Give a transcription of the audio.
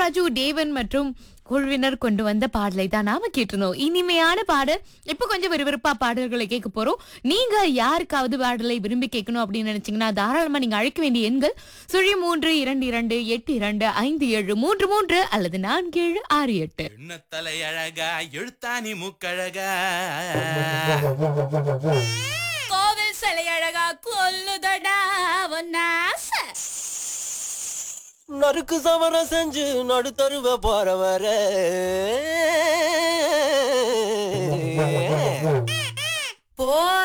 ராஜு தேவன் மற்றும் குழுவினர் கொண்டு வந்த பாடலை தான் நாம கேட்டிருந்தோம் இனிமையான பாடல் இப்ப கொஞ்சம் விறுவிறுப்பா பாடல்களை கேட்க போறோம் நீங்க யாருக்காவது பாடலை விரும்பி கேட்கணும் அப்படின்னு நினைச்சீங்கன்னா தாராளமா நீங்க அழைக்க வேண்டிய எண்கள் சுழி மூன்று இரண்டு இரண்டு எட்டு இரண்டு ஐந்து ஏழு மூன்று மூன்று அல்லது நான்கு ஏழு ஆறு எட்டு எண்ணத்தலை அழகா எழுத்தாணி மூக்கழகா கோவில் சிலை அழகா கொல்லுதடா ஒன்னாச நறுக்கு சமரம் செஞ்சு நடுத்தருவ போறவர போட